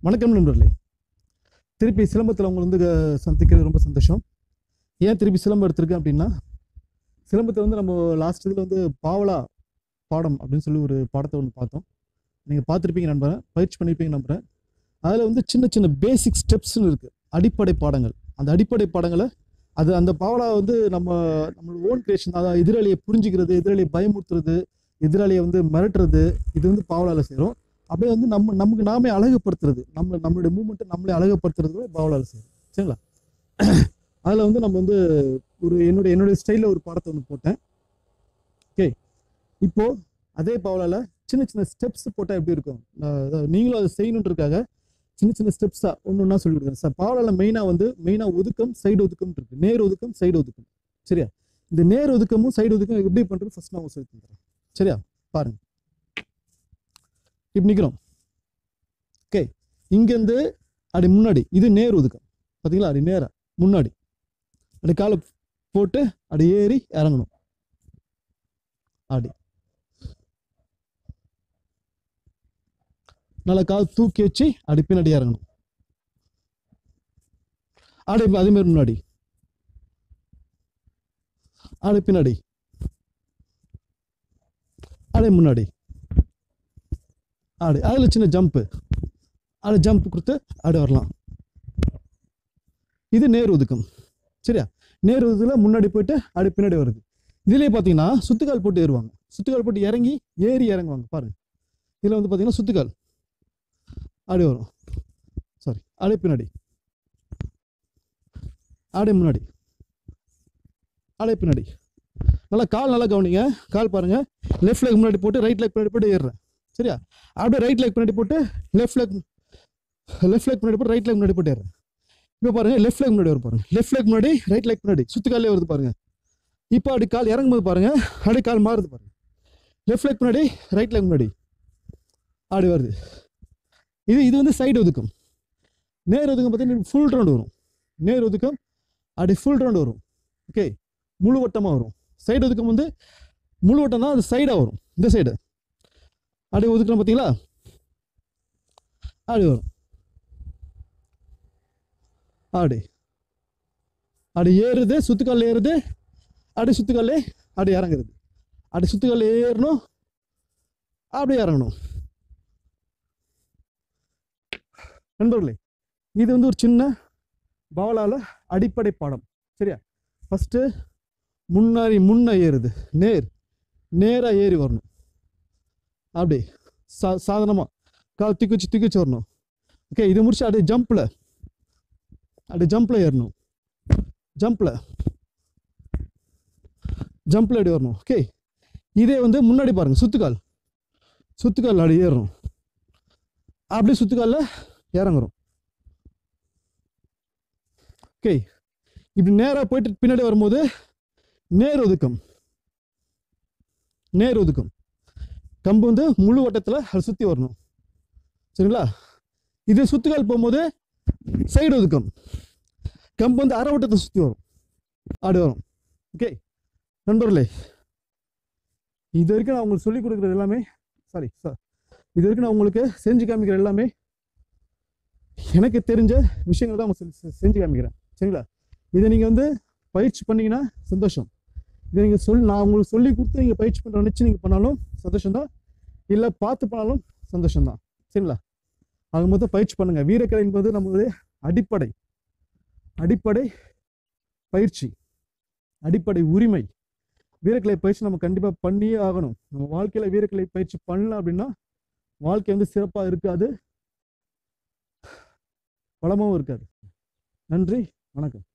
வணக்கம் நண்பர்களே திருப்பி சிலம்பத்தில் உங்களை வந்து அஹ், சந்திக்கிறது ரொம்ப சந்தோஷம் ஏன் திருப்பி சிலம்பம் எடுத்திருக்கேன் அப்படின்னா சிலம்பத்தை வந்து நம்ம லாஸ்ட் இதில் வந்து பாவலா பாடம் அப்படின்னு சொல்லி ஒரு பாடத்தை ஒன்று பார்த்தோம் நீங்கள் பார்த்துருப்பீங்க நம்புறேன் பயிற்சி பண்ணியிருப்பீங்க நம்புறேன் அதில் வந்து சின்ன சின்ன பேசிக் ஸ்டெப்ஸ்னு இருக்குது அடிப்படை பாடங்கள் அந்த அடிப்படை பாடங்களை அது அந்த பாவலா வந்து நம்ம நம்மளோட ஓன் கிரியேஷன் அதாவது எதிராளியை புரிஞ்சுக்கிறது எதிராளியை பயமுறுத்துறது எதிராளியை வந்து மிரட்டுறது இது வந்து பாவலாவில் செய்கிறோம் அப்படியே வந்து நம்ம நமக்கு நாமே அழகுபடுத்துறது நம்ம நம்மளுடைய மூமெண்ட்டை நம்மளே அழகுபடுத்துறது கூட பாவலாவில் செய்யணும் சரிங்களா அதில் வந்து நம்ம வந்து ஒரு என்னுடைய என்னுடைய ஸ்டைலில் ஒரு பாடத்தை ஒன்று போட்டேன் ஓகே இப்போ அதே பாவலாவில் சின்ன சின்ன ஸ்டெப்ஸ் போட்டால் எப்படி இருக்கும் நான் அதாவது நீங்களும் அதை செய்யணுன்றதுக்காக சின்ன சின்ன ஸ்டெப்ஸாக ஒன்று ஒன்றா சொல்லி கொடுக்குறேன் சார் பாவலாவில் மெயினாக வந்து மெயினாக ஒதுக்கம் சைடு ஒதுக்கம் இருக்கு நேர் ஒதுக்கம் சைடு ஒதுக்கம் சரியா இந்த நேர் ஒதுக்கமும் சைடு ஒதுக்கம் எப்படி பண்ணுறது ஃபர்ஸ்ட் நான் உங்களுக்கு சொல்லி தந்துடுறேன் சரியா பாருங்க இப்படி நிற்கிறோம் ஓகே இங்கேருந்து அப்படி முன்னாடி இது நேர் ஒதுக்கம் பார்த்தீங்களா அப்படி நேரா முன்னாடி அப்படி காலை போட்டு அப்படி ஏறி இறங்கணும் அப்படி நல்லா கால் தூக்கி வச்சு அப்படி பின்னாடி இறங்கணும் அப்படி இப்ப அதே மாதிரி முன்னாடி அப்படி பின்னாடி அப்படியே முன்னாடி அப்படி அதில் சின்ன ஜம்ப்பு அது ஜம்ப் கொடுத்து அப்படி வரலாம் இது நேர் ஒதுக்கம் சரியா நேர் ஒதுக்கத்தில் முன்னாடி போயிட்டு அப்படி பின்னாடி வருது இதுலேயே பார்த்தீங்கன்னா சுத்துக்கால் போட்டு ஏறுவாங்க சுத்துக்கால் போட்டு இறங்கி ஏறி இறங்குவாங்க பாருங்க இதில் வந்து பார்த்தீங்கன்னா சுத்துக்கால் அப்படி வரும் சாரி அப்படியே பின்னாடி அப்படியே முன்னாடி அப்படியே பின்னாடி நல்லா கால் நல்லா கவனிங்க கால் பாருங்க லெஃப்ட் லெக் முன்னாடி போட்டு ரைட் லெக் முன்னாடி போட்டு ஏறுறேன் சரியா அப்படியே ரைட் லெக் முன்னாடி போட்டு லெஃப்ட் லெக் லெஃப்ட் லெக் முன்னாடி போட்டு ரைட் லெக் முன்னாடி போட்டு ஏறுறேன் இப்போ பாருங்க லெஃப்ட் லெக் முன்னாடி வரும் பாருங்க லெஃப்ட் லெக் முன்னாடி ரைட் லெக் முன்னாடி சுத்து காலே வருது பாருங்க இப்போ அப்படி கால் இறங்கும்போது பாருங்க அப்படி கால் மாறுது பாருங்க லெஃப்ட் லெக் முன்னாடி ரைட் லெக் முன்னாடி அப்படி வருது இது இது வந்து சைடு ஒதுக்கம் நேர் ஒதுக்கம் பார்த்தீங்கன்னா ஃபுல் ரவுண்ட் வரும் நேர் ஒதுக்கம் அப்படி ஃபுல் ரவுண்ட் வரும் ஓகே முழு வட்டமாக வரும் சைடு ஒதுக்கம் வந்து முழு வட்டம் தான் அது சைடாக வரும் இந்த சைடு அப்படி ஒதுக்குறோம் பார்த்தீங்களா அப்படி வரும் அப்படி அப்படி ஏறுது சுத்துக்கால் ஏறுது அப்படி சுத்துக்காலே அப்படி இறங்குறது அப்படி சுத்துக்கால் ஏறணும் அப்படி இறங்கணும் நண்பர்களே இது வந்து ஒரு சின்ன பவலால அடிப்படை பாடம் சரியா ஃபஸ்ட்டு முன்னாடி முன்ன ஏறுது நேர் நேராக ஏறி வரணும் அப்படி சா சாதனமாக கால் தூக்கி வச்சு தூக்கி வச்சு வரணும் ஓகே இது முடிச்சு அப்படியே ஜம்பில் அப்படியே ஜம்பில் ஏறணும் ஜம்பில் ஜம்பில் அப்படி வரணும் ஓகே இதே வந்து முன்னாடி பாருங்கள் சுத்துக்கால் சுத்துக்கால் அப்படி ஏறணும் அப்படியே சுத்துக்காலில் இறங்குறோம் ஓகே இப்படி நேராக போயிட்டு பின்னாடி வரும்போது நேர் ஒதுக்கம் நேர் ஒதுக்கம் கம்பு வந்து முழு வட்டத்தில் அது சுற்றி வரணும் சரிங்களா இது சுத்துக்கால் போகும்போது சைடு ஒதுக்கம் கம்பு வந்து அரை வட்டத்தை சுற்றி வரும் அப்படி வரும் ஓகே நண்பர்களே இது வரைக்கும் நான் உங்களுக்கு சொல்லிக் கொடுக்குறது எல்லாமே சாரி சார் இது வரைக்கும் நான் உங்களுக்கு செஞ்சு காமிக்கிற எல்லாமே எனக்கு தெரிஞ்ச விஷயங்கள் தான் உங்களுக்கு செ- செஞ்சு காமிக்கிறேன் சரிங்களா இதை நீங்கள் வந்து பயிற்சி பண்ணீங்கன்னா சந்தோஷம் இதை நீங்கள் சொல் நான் உங்களுக்கு சொல்லி கொடுத்து நீங்கள் பயிற்சி பண்ணுற நினச்சி நீங்கள் பண்ணாலும் சந்தோஷம் தான் இல்லை பார்த்து பண்ணாலும் சந்தோஷம் தான் சரிங்களா ஆக மொத்தம் பயிற்சி பண்ணுங்கள் வீரக்கலை என்பது நம்மளுடைய அடிப்படை அடிப்படை பயிற்சி அடிப்படை உரிமை வீரக்கலை பயிற்சி நம்ம கண்டிப்பாக பண்ணியே ஆகணும் நம்ம வாழ்க்கையில் வீரக்கலை பயிற்சி பண்ணல அப்படின்னா வாழ்க்கை வந்து சிறப்பாக இருக்காது வளமாகவும் இருக்காது நன்றி வணக்கம்